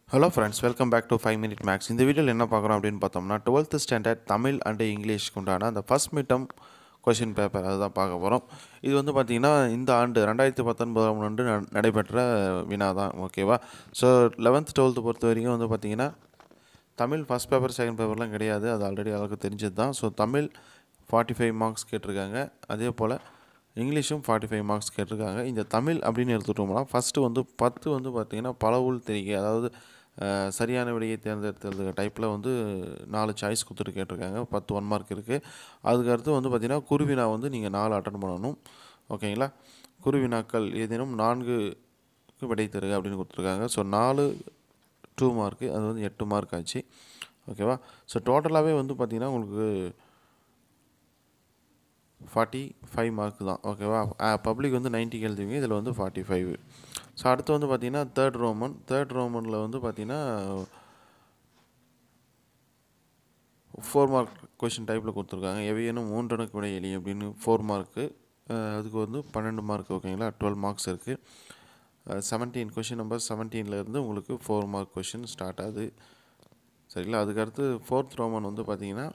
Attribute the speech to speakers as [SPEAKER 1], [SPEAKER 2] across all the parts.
[SPEAKER 1] hello friends welcome back to five minute max இந்த வீடியோவில் என்ன பார்க்குறோம் அப்படின்னு பார்த்தோம்னா டுவெல்த் ஸ்டாண்டர்ட் தமிழ் அண்ட் இங்கிலீஷ்க்கு உண்டான அந்த ஃபஸ்ட் மிட்டம் கொஷின் பேப்பர் அதுதான் பார்க்க போகிறோம் இது வந்து பார்த்திங்கன்னா இந்த ஆண்டு ரெண்டாயிரத்தி பத்தொன்பதாம் ஆண்டு ந- நடைபெற்ற வினா தான் ஓகேவா ஸோ லெவன்த் டுவெல்த்து பொறுத்த வரைக்கும் வந்து பார்த்திங்கன்னா தமிழ் ஃபஸ்ட் பேப்பர் செகண்ட் பேப்பர்லாம் கிடையாது அது ஆல்ரெடி அளவுக்கு தெரிஞ்சது தான் so Tamil forty five marks கேட்டிருக்காங்க அதே போல் இங்கிலீஷும் ஃபார்ட்டி ஃபைவ் மார்க்ஸ் கேட்டிருக்காங்க இந்த தமிழ் அப்படின்னு எடுத்துட்டோம்னா ஃபஸ்ட்டு வந்து பத்து வந்து பார்த்திங்கன்னா பலவுள் தெரிகை அதாவது அஹ், சரியான விடையை தேர்ந்தெடுத்தது டைப்பில் வந்து நாலு சாய்ஸ் கொடுத்துட்டு கேட்டிருக்காங்க பத்து ஒன் மார்க் இருக்குது அதுக்கு அடுத்து வந்து பார்த்திங்கன்னா குருவினா வந்து நீங்கள் நாலு அட்டன் பண்ணணும் ஓகேங்களா குருவினாக்கள் ஏதேனும் நான்கு விடை தருக அப்படின்னு கொடுத்துருக்காங்க ஸோ நாலு டூ மார்க்கு அது வந்து எட்டு மார்க் ஆச்சு ஓகேவா ஸோ டோட்டலாகவே வந்து பார்த்திங்கன்னா உங்களுக்கு ஃபார்ட்டி ஃபைவ் மார்க் தான் ஓகேவா பப்ளிக் வந்து 90 எழுதுவீங்க இதில் வந்து ஃபார்ட்டி ஃபைவ் ஸோ அடுத்து வந்து பார்த்தீங்கன்னா தேர்ட் ரோமன் தேர்ட் ரோமனில் வந்து பார்த்தீங்கன்னா ஃபோர் மார்க் கொஷின் டைப்பில் கொடுத்துருக்காங்க எவையேனும் மூன்றனுக்கு விட எலி அப்படின்னு ஃபோர் மார்க்கு அதுக்கு வந்து பன்னெண்டு மார்க் ஓகேங்களா டுவெல் மார்க்ஸ் இருக்குது செவன்டீன் கொஷின் நம்பர் செவன்டீன்லேருந்து உங்களுக்கு ஃபோர் மார்க் கொஷின் ஸ்டார்ட் ஆகுது சரிங்களா அதுக்கடுத்து ஃபோர்த் ரோமன் வந்து பார்த்தீங்கன்னா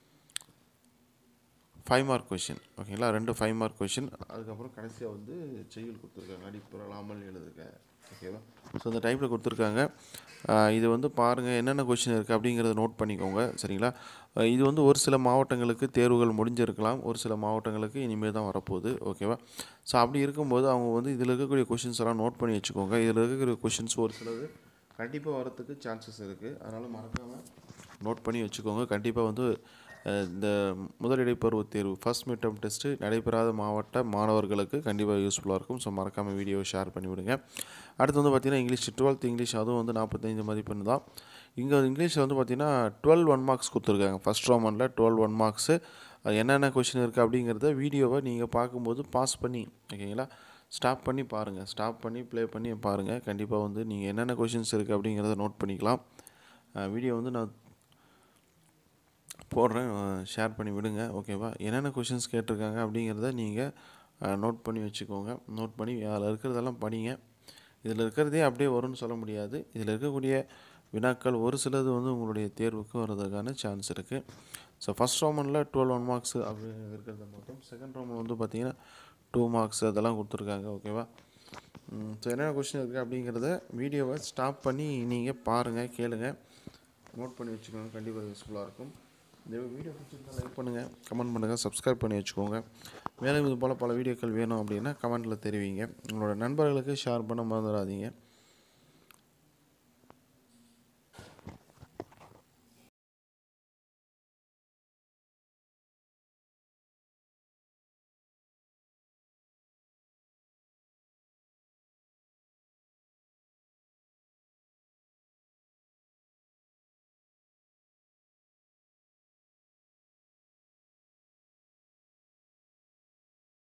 [SPEAKER 1] ஃபைவ் மார்க் கொஷின் ஓகேங்களா ரெண்டு ஃபைவ் மார்க் கொஷின் அதுக்கப்புறம் கடைசியாக வந்து செய்யுள் கொடுத்துருக்காங்க அடிப்புறலாமல் எழுதுக ஓகேவா ஸோ இந்த டைப்பில் கொடுத்துருக்காங்க ஆஹ் இது வந்து பாருங்கள் என்னென்ன கொஷின் இருக்குது அப்படிங்கிறத நோட் பண்ணிக்கோங்க சரிங்களா ஆஹ் இது வந்து ஒரு சில மாவட்டங்களுக்கு தேர்வுகள் முடிஞ்சிருக்கலாம் ஒரு சில மாவட்டங்களுக்கு இனிமேல் தான் வரப்போகுது ஓகேவா ஸோ அப்படி இருக்கும்போது அவங்க வந்து இதில் இருக்கக்கூடிய கொஷின்ஸ் எல்லாம் நோட் பண்ணி வச்சுக்கோங்க இதில் இருக்கக்கூடிய கொஷின்ஸ் ஒரு சிலது கண்டிப்பாக வரத்துக்கு சான்சஸ் இருக்குது அதனால் மறக்காமல் நோட் பண்ணி வச்சுக்கோங்க கண்டிப்பாக வந்து அஹ், இந்த முதல் இடைப்பருவத் தேர்வு ஃபர்ஸ்ட் மிட்டம் டெஸ்ட்டு நடைபெறாத மாவட்ட மாணவர்களுக்கு கண்டிப்பாக யூஸ்ஃபுல்லாக இருக்கும் ஸோ மறக்காமல் வீடியோவை ஷேர் பண்ணி விடுங்க அடுத்து வந்து பார்த்திங்கன்னா இங்கிலீஷ் டுவெல்த் இங்கிலீஷ் அதுவும் வந்து நாற்பத்தைந்து மதிப்பெண் தான் இங்கே இங்கிலீஷில் வந்து பார்த்திங்கன்னா டுவெல் ஒன் மார்க்ஸ் கொடுத்துருக்காங்க ஃபஸ்ட் ரோமனில் டுவெல் ஒன் மார்க்ஸு என்னென்ன கொஷின் இருக்குது அப்படிங்கிறத வீடியோவை நீங்கள் பார்க்கும்போது பாஸ் பண்ணி ஓகேங்களா ஸ்டாப் பண்ணி பாருங்கள் ஸ்டாப் பண்ணி ப்ளே பண்ணி பாருங்கள் கண்டிப்பாக வந்து நீங்கள் என்னென்ன கொஷின்ஸ் இருக்குது அப்படிங்கிறத நோட் பண்ணிக்கலாம் வீடியோ வந்து நான் போடுறேன் ஷேர் பண்ணி விடுங்க ஓகேவா என்னென்ன கொஷின்ஸ் கேட்டிருக்காங்க அப்படிங்கிறத நீங்கள் நோட் பண்ணி வச்சுக்கோங்க நோட் பண்ணி அதில் இருக்கிறதெல்லாம் படிங்க இதில் இருக்கிறதே அப்படியே வரும்னு சொல்ல முடியாது இதில் இருக்கக்கூடிய வினாக்கள் ஒரு சிலது வந்து உங்களுடைய தேர்வுக்கு வர்றதுக்கான சான்ஸ் இருக்குது ஸோ ஃபஸ்ட் ரோமனில் டுவெல் ஒன் மார்க்ஸ் அப்படி இருக்கிறத மட்டும் செகண்ட் ரோமன் வந்து பார்த்தீங்கன்னா டூ மார்க்ஸ் அதெல்லாம் கொடுத்துருக்காங்க ஓகேவா ஸோ என்னென்ன கொஷின் இருக்குது அப்படிங்கிறத வீடியோவை ஸ்டாப் பண்ணி நீங்கள் பாருங்கள் கேளுங்க நோட் பண்ணி வச்சுக்கோங்க கண்டிப்பாக யூஸ்ஃபுல்லாக இருக்கும் இந்த வீடியோ பிடிச்சிருந்தா லைக் பண்ணுங்கள் கமெண்ட் பண்ணுங்கள் சப்ஸ்கிரைப் பண்ணி வச்சுக்கோங்க மேலும் இது போல் பல வீடியோக்கள் வேணும் அப்படின்னா கமெண்ட்டில் தெரிவிங்க உங்களோட நண்பர்களுக்கு ஷேர் பண்ண மறந்துடாதீங்க